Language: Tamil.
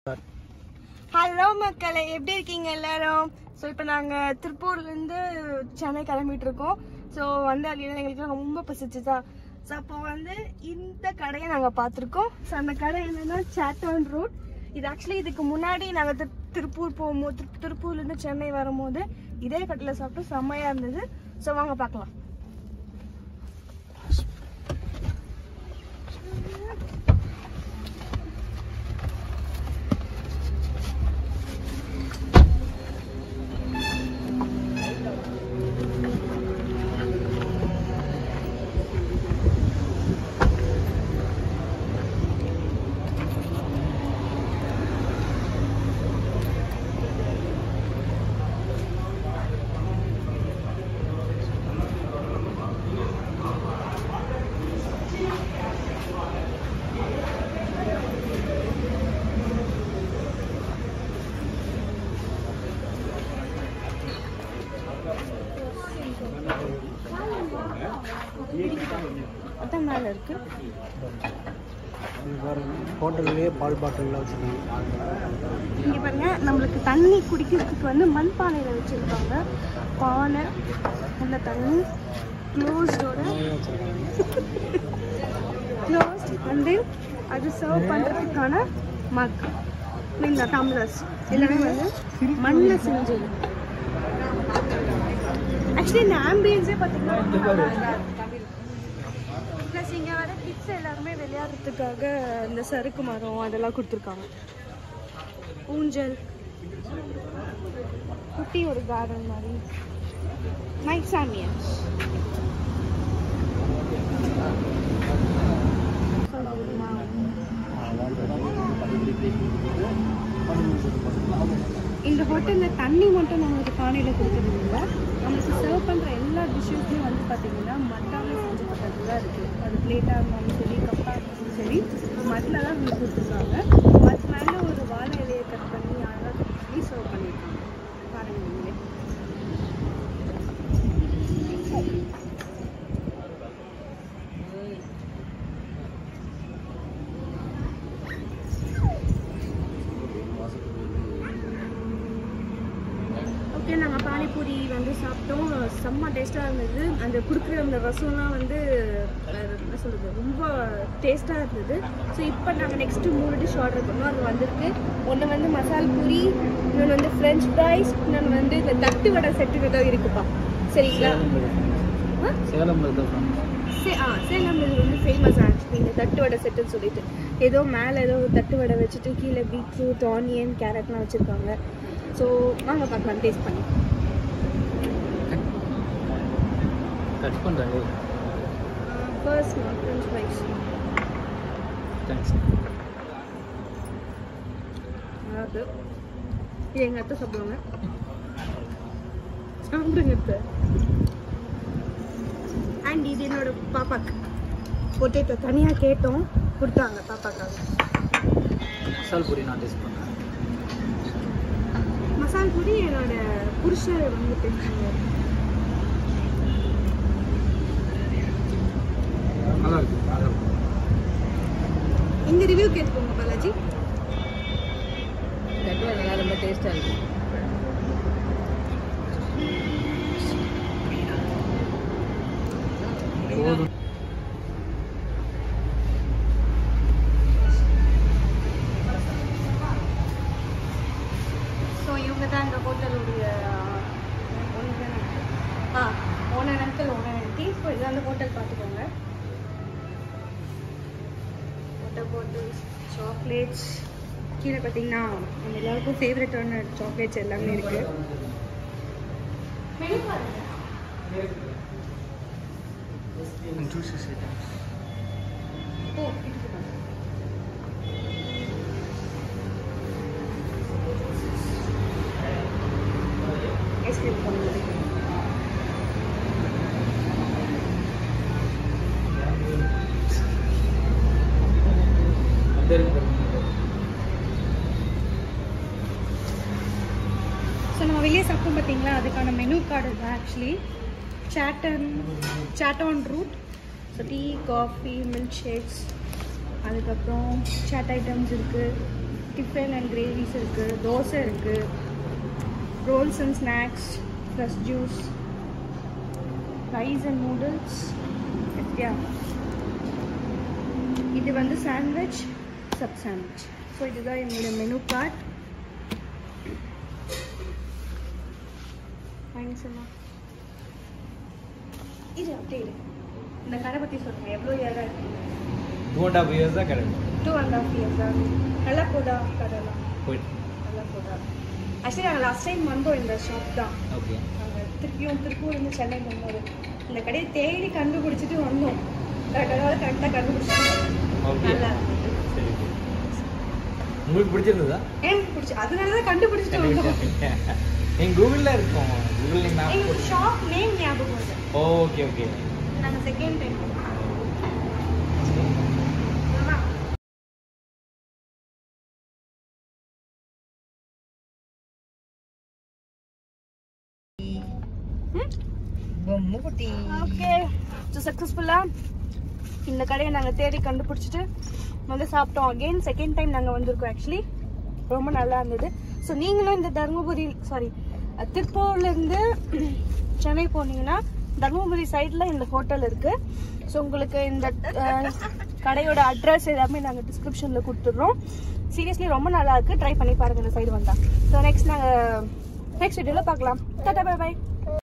ஹலோ மக்களே எப்படி இருக்கீங்க எல்லாரும் ஸோ இப்போ நாங்கள் திருப்பூர்லேருந்து சென்னை கிளம்பிட்டு இருக்கோம் ஸோ வந்து அது எங்களுக்கு ரொம்ப பசிச்சுதா ஸோ அப்போ வந்து இந்த கடையை நாங்கள் பார்த்துருக்கோம் ஸோ அந்த கடை என்னன்னா சேட்டோன் ரோட் இது ஆக்சுவலி இதுக்கு முன்னாடி நாங்கள் திரு திருப்பூர் போகும்போது திரு- திருப்பூர்லேருந்து சென்னை வரும்போது இதே கடையில் சாப்பிட்டு செம்மையாக இருந்தது ஸோ வாங்க பார்க்கலாம் அதான் மேலே இருக்குது ஹோட்டல்லே பால் பாட்டில்லாம் வச்சுருக்காங்க இங்க பாருங்க நம்மளுக்கு தண்ணி குடிக்கிறதுக்கு வந்து மண்பானையில வச்சிருக்காங்க பானை அந்த தண்ணி க்ளோஸ்டோட க்ளோஸ்ட் வந்து அது சர்வ் பண்றதுக்கான மக் இந்த டம்ளர்ஸ் எல்லாமே வந்து மண்ணில் செஞ்சது ஆக்சுவலி இந்த ஆம்பியன்ஸே பார்த்தீங்கன்னா ப்ளஸ் இங்கே வர கிட்ஸ் எல்லாருமே விளையாடுறதுக்காக இந்த சறுக்கு மரம் அதெல்லாம் கொடுத்துருக்காங்க ஊஞ்சல் குட்டி ஒரு கார்டன் மாதிரி நைட் ஆம்பியன்ஸ் இந்த ஹோட்டலில் தண்ணி மட்டும் நம்மளுக்கு பானையில் கொடுக்குறது இல்லை நம்மளுக்கு சர்வ் பண்ணுற எல்லா டிஷ்ஷஸுமே வந்து பார்த்தீங்கன்னா மட்டாலே செஞ்சப்பட்டது தான் இருக்குது அது பிளேட்டாக இருந்தாலும் சரி கப்பாக இருந்தாலும் சரி மட்டில் தான் நம்மளுக்கு கொடுத்துருக்காங்க மட் மேலே ஒரு வாழை இலையை கட் பண்ணி அழகாக கட் பண்ணி சர்வ் பண்ணியிருக்காங்க பாருங்க நீங்களே ஓகே நாங்கள் பானிபூரி வந்து சாப்பிட்டோம் செம்ம டேஸ்ட்டாக இருந்தது அந்த கொடுக்குற அந்த ரசம்லாம் வந்து வேற என்ன சொல்கிறது ரொம்ப டேஸ்ட்டாக இருந்தது ஸோ இப்போ நாங்கள் நெக்ஸ்ட்டு மூணு டிஷ் ஆர்டர் பண்ணோம் அது வந்திருக்கு ஒன்று வந்து மசால் பூரி இன்னொன்று வந்து ஃப்ரெஞ்ச் ஃப்ரைஸ் இன்னொன்று வந்து இந்த தட்டு வடை செட்டு ஏதோ இருக்குப்பா சரிங்களா ஆ? சேலம் தான் சே- ஆ சேலம் இது வந்து ஃபேமஸ் ஆக்சுவலி இந்த தட்டு வடை செட்டுன்னு சொல்லிட்டு ஏதோ மேலே ஏதோ ஒரு தட்டு வடை வச்சுட்டு கீழே பீட்ரூட் ஆனியன் கேரட்லாம் வச்சுருக்காங்க ஸோ வாங்க பார்க்கலாம் டேஸ்ட் பண்ணி கட் பண்ணுறாங்க ஃபர்ஸ்ட் நான் ஃப்ரெஞ்ச் ஃப்ரைஸ் தேங்க்ஸ் அதாவது இது எங்கள் அத்தை சாப்பிடுவாங்க சாப்பிடுங்க அத்தை அண்ட் இது என்னோட பாப்பாக்கு பொட்டேட்டோ தனியாக கேட்டோம் கொடுத்தாங்க பாப்பாக்காக மசால் பூரி நான் டேஸ்ட் பண்ணேன் மசால் பூரி என்னோட புருஷர் வந்துட்டு நல்லா இருக்கு நல்லா இருக்கு எங்க ரிவ்யூ கேட்டுக்கோங்க பாலாஜி லட்டு நல்லா ரொம்ப டேஸ்ட்டாக இருக்கும் போதும் ஸோ இவங்க தான் இந்த ஹோட்டலுடைய ஆ owner uncle owner aunty so இது அந்த ஹோட்டல் பார்த்துக்கோங்க வாட்டர் பாட்டில்ஸ் சாக்லேட்ஸ் கீழே பார்த்தீங்கன்னா நம்ம எல்லாருக்கும் ஃபேவரட்டான சாக்லேட்ஸ் எல்லாமே இருக்கு ஜூஸஸ் ஐட்டம்ஸ் ஓ இருக்கு பாருங்க. ஐஸ்கிரீம் பண்ணுறது அந்த இருக்கு ஸோ நம்ம வெளியே சாப்பிட்டோம் பார்த்தீங்களா அதுக்கான மெனு கார்டு தான் ஆக்சுவலி சாட்டன் சாட்டான் ரூட் so tea coffee milk shakes அதுக்கப்புறம் சாட் ஐட்டம்ஸ் இருக்குது டிஃபன் அண்ட் கிரேவிஸ் இருக்குது தோசை இருக்குது rolls and snacks fresh juice rice and noodles yeah இது வந்து சாண்ட்விச் சப் சாண்ட்விச் ஸோ இதுதான் என்னோட மெனு கார்ட் வாங்கி சொல்லலாம் இது அப்படியே இரு. இந்த கடை பற்றி சொல்கிறேன் எவ்வளோ இயராக இருக்கு டூ அண்ட் ஹாஃப் இயர்ஸ் தான் கிடைக்கும் டூ அண்ட் ஹாஃப் இயர்ஸ் தான் நல்லா போதா கடைலாம் போயிட்டு நல்லா போதா ஆக்சுவலி நாங்கள் லாஸ்ட் டைம் வந்தோம் இந்த ஷாப் தான் ஓகே நாங்கள் திருப்பியும் திருப்பூர்லேருந்து சென்னை போகும்போது இந்த கடையை தேடி கண்டுபிடிச்சிட்டு வந்தோம் கரெக்டாக கரெக்டாக கண்டுபிடிச்சிட்டு ஓகே நல்லா இருந்தது சரி okay. உங்களுக்கு பிடிச்சிருந்ததா எனக்கு பிடிச்சி அதனால தான் கண்டுபிடிச்சிட்டு வந்தோம் எங்க கூகுள்ல இருக்கும் கூகுள் மேப் எங்களுக்கு போட்டு ஷாப் நேம் ஞாபகம் இல்லை ஓகே ஓகே நாங்கள் செகண்ட் டைம் பொம்மை குட்டி ஓகே ஸோ சக்ஸஸ்ஃபுல்லாக இந்த கடையை நாங்கள் தேடி கண்டுபிடிச்சிட்டு வந்து சாப்பிட்டோம் அகெயின் செகண்ட் டைம் நாங்கள் வந்திருக்கோம் ஆக்சுவலி ரொம்ப நல்லா இருந்தது ஸோ நீங்களும் இந்த தருமபுரி சாரி திருப்பூர்லேருந்து சென்னை போனீங்கன்னா தருமபுரி சைடில் இந்த ஹோட்டல் இருக்குது ஸோ உங்களுக்கு இந்த அஹ், கடையோட அட்ரஸ் எல்லாமே நாங்கள் டிஸ்கிரிப்ஷனில் கொடுத்துட்றோம் சீரியஸ்லி ரொம்ப நல்லா இருக்கு ட்ரை பண்ணி பாருங்க இந்த சைடு வந்தால் ஸோ நெக்ஸ்ட் நாங்கள் நெக்ஸ்ட் வீடியோவில் பார்க்கலாம் டாடா பை பை